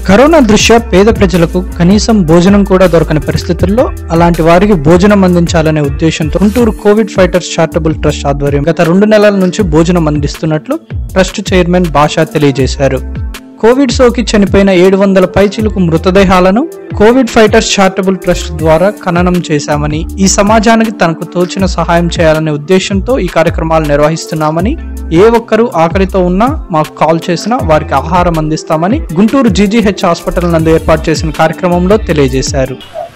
corona దృష్ట్యా పేద ప్రజలకు కనీసం భోజనం కూడా దొరకని పరిస్థితుల్లో అలాంటి వారికి భోజనం అందించాలనే ఉద్దేశంతో Guntur covid fighters charitable trust ఆధ్వర్యం గత రెండు నెలల నుంచి భోజనం అందిస్తున్నట్లు ట్రస్ట్ చైర్మన్ భాషా తెలియజేశారు కోవిడ్ సోకి చనిపోయిన ఏడు వందల పైచిలుకు మృతదేహాలను కోవిడ్ ఫైటర్స్ చారిటబుల్ ట్రస్ట్ ద్వారా ఖననం చేశామని ఈ సమాజానికి తనకు తోచిన సహాయం చేయాలనే ఉద్దేశంతో ఈ కార్యక్రమాలు నిర్వహిస్తున్నామని ఏ ఒక్కరూ ఆకలితో ఉన్నా మాకు కాల్ చేసినా వారికి ఆహారం అందిస్తామని గుంటూరు జీజీహెచ్ హాస్పిటల్ నందు ఏర్పాటు చేసిన కార్యక్రమంలో తెలియజేశారు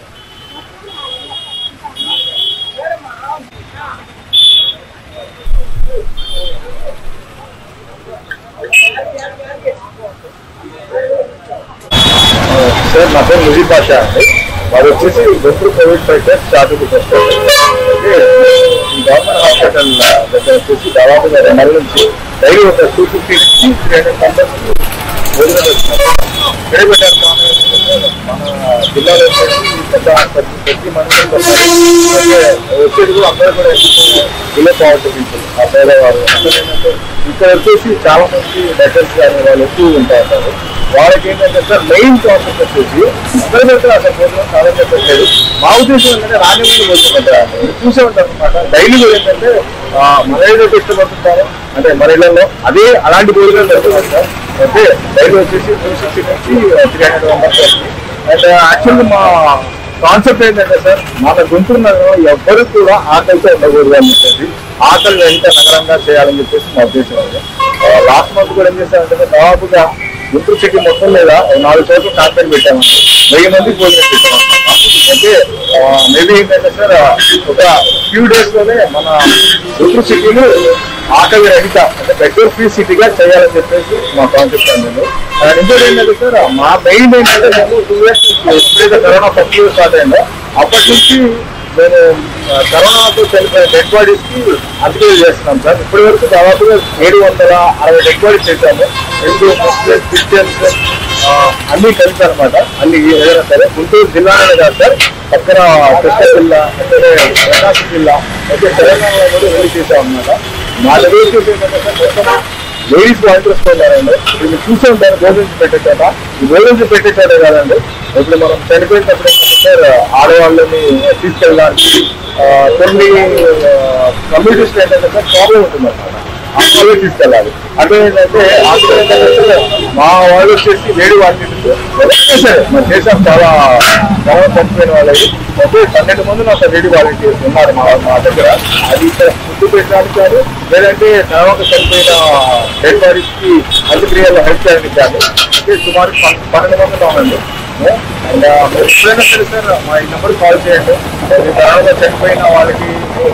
సార్ నా పేరు ముజీబ్ బాషా అండి వారు వచ్చేసి Guntur covid fighters chartered trust అయితే ఈ గవర్నమెంట్ హాస్పిటల్ దగ్గర వచ్చేసి దాదాపుగా రెండు నెలల నుంచి డైలీ ఒక టూ ఫిఫ్టీ నుంచి త్రీ హండ్రెడ్ మెంబర్స్ భోజనం చేస్తున్నారు ఎక్కడ పెట్టారు మన జిల్లాలో వచ్చేసి పెద్ద ప్రతి ప్రతి మనిషి అయితే వచ్చేది కూడా అందరూ కూడా బిలో పావర్టీ పీపుల్ ఆ పేదవారు అందరూ ఏంటంటే ఇక్కడ వచ్చేసి చాలా మంది డెటర్స్ కానీ వాళ్ళు ఎక్కువ ఉంటా ఉంటారు వాళ్ళకి ఏంటంటే సార్ మెయిన్ కాన్సెప్ట్ వచ్చేసి అందరి దగ్గర అసలు భోజనం చాలా చెప్పట్లేదు మా ఉద్దేశం ఏంటంటే రాజమండ్రి భోజనం పెట్టారు మీరు చూసే ఉంటారు అనమాట డైలీ కూడా ఏంటంటే ఆ, మన ఏదైతే ఇష్టపడుతుంటారో అంటే మన ఇళ్లలో అదే అలాంటి భోజనం దొరుకుతుంది సార్ అయితే డైలీ వచ్చేసి టూ సిక్స్టీ నుంచి త్రీ హండ్రెడ్ మెంబర్స్ వస్తుంది అండ్ యాక్చువల్లీ మా కాన్సెప్ట్ ఏంటంటే సార్ మన గుంటూరు నగరం ఎవ్వరు కూడా ఆకలితో ఉండకూడదు అని చెప్పేసి ఆకలి ఎంత నగరంగా చేయాలని చెప్పేసి మా ఉద్దేశం అది లాస్ట్ మంత్ కూడా ఏం చేశామంటే దాదాపుగా గుంటూరు సిటీ మొత్తం మీద ఒక నాలుగు చోట్ల కాంపెయిన్ పెట్టామండి వెయ్యి మంది భోజనం పెట్టామన్నమాట అయితే మేబీ ఏంటంటే సార్ ఒక ఫ్యూ డేస్ లోనే మన గుంటూరు సిటీని ఆకలి రహిత అంటే పెట్రోల్ ఫ్రీ సిటీగా చేయాలని చెప్పేసి మా కాన్సెప్ట్ అండి అండ్ ఇంకోటి ఏంటంటే సార్ మా మెయిన్ ఏంటంటే మేము టూ ఇయర్స్ ఎప్పుడైతే కరోనా ఫస్ట్ ఇయర్ స్టార్ట్ అయిందో అప్పటి నుంచి మేము ఆ, కరోనాతో చనిపోయిన డెడ్ బాడీస్ కి అంత్యక్రియలు చేస్తున్నాం సార్ ఇప్పటి వరకు దాదాపుగా ఏడు వందల అరవై డెడ్ బాడీస్ చేశాము హిందూ ముస్లిం క్రిస్టియన్స్ ఆ, అన్ని కలిసి అనమాట అన్ని ఏదైనా సరే గుంటూరు జిల్లాలోనే కాదు సార్ పక్కన కృష్ణా జిల్లా అంటే ప్రకాశం జిల్లా అయితే తెలంగాణలో కూడా వెళ్ళి చేసాం అనమాట మా దగ్గర వచ్చేసి ఏంటంటే సార్ మొత్తం లేడీస్ ఇంట్రెస్ట్ ఉన్నారండి వీళ్ళు చూసే ఉంటారు భోజనం పెట్టేట ఈ భోజనం పెట్టేటాడే కాదండి ఇప్పుడు మనం చనిపోయినప్పుడు ఏంటంటే సార్ ఆడవాళ్ళని తీసుకెళ్ళడానికి ఆ, కొన్ని కమ్యూనిటీస్ ఏంటంటే సార్ ప్రాబ్లం ఉంటుంది అనమాట ఆ వాళ్ళే తీసుకెళ్ళాలి అంటే ఏంటంటే అక్కడ ఏంటంటే సార్ మా వాళ్ళు వచ్చేసి వేడి వాటి ఎవరైనా సరే మనం చేసాం చాలా చాలా చనిపోయిన వాళ్ళకి అయితే పన్నెండు మంది నాకు లేడీ వాలంటీర్స్ ఉన్నారు మా మా దగ్గర అది ఇక్కడ ఫుడ్ పెట్టడానికి కానీ లేదంటే తర్వాత చనిపోయిన డెడ్ బాడీస్ కి అంత్యక్రియల్లో హెల్ప్ చేయడానికి కానీ అంటే సుమారు పన్- పన్నెండు మంది ఉన్నామండి అండ్ మీరు ఎప్పుడైనా సరే సార్ మా ఈ నెంబర్ కాల్ చేయండి మీ తర్వాత చనిపోయిన వాళ్ళకి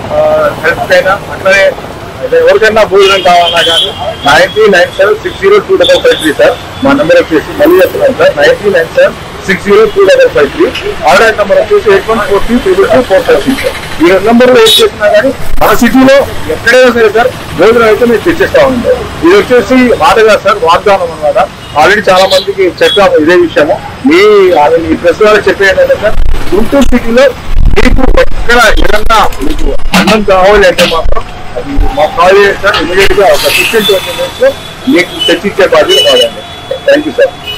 హెల్ప్ అయినా అట్లనే అయితే ఎవరికైనా భోజనం కావాలన్నా కానీ nine three nine seven six zero two double five three sir మా నెంబర్ వచ్చేసి మళ్ళీ చెప్తున్నాను sir nine three nine seven six zero two double five three order number వచ్చేసి eight one four three triple two four five six ఈ రెండు నెంబర్లో ఏం చేసినా కానీ మన సిటీలో ఎక్కడైనా సరే సార్ భోజనం అయితే మేము తెచ్చేస్తా ఉంటాం ఇది వచ్చేసి మాట కాదు సార్ వాగ్దానం అన్నమాట ఆల్రెడీ చాలా మందికి చెప్పాము ఇదే విషయము మీ ఆమె ఈ ప్రెస్ ద్వారా చెప్పేయండి సార్ గుంటూరు సిటీలో మీకు ఎక్కడ ఏదన్నా మీకు అన్నం కావాలి అంటే మాత్రం అది మాకు కాల్ చేయండి సార్ ఇమీడియట్ గా ఒక ఫిఫ్టీన్ ట్వంటీ మినిట్స్ లో మీకు తెచ్చిచ్చే బాధ్యత కావాలండి థ్యాంక్ యూ సార్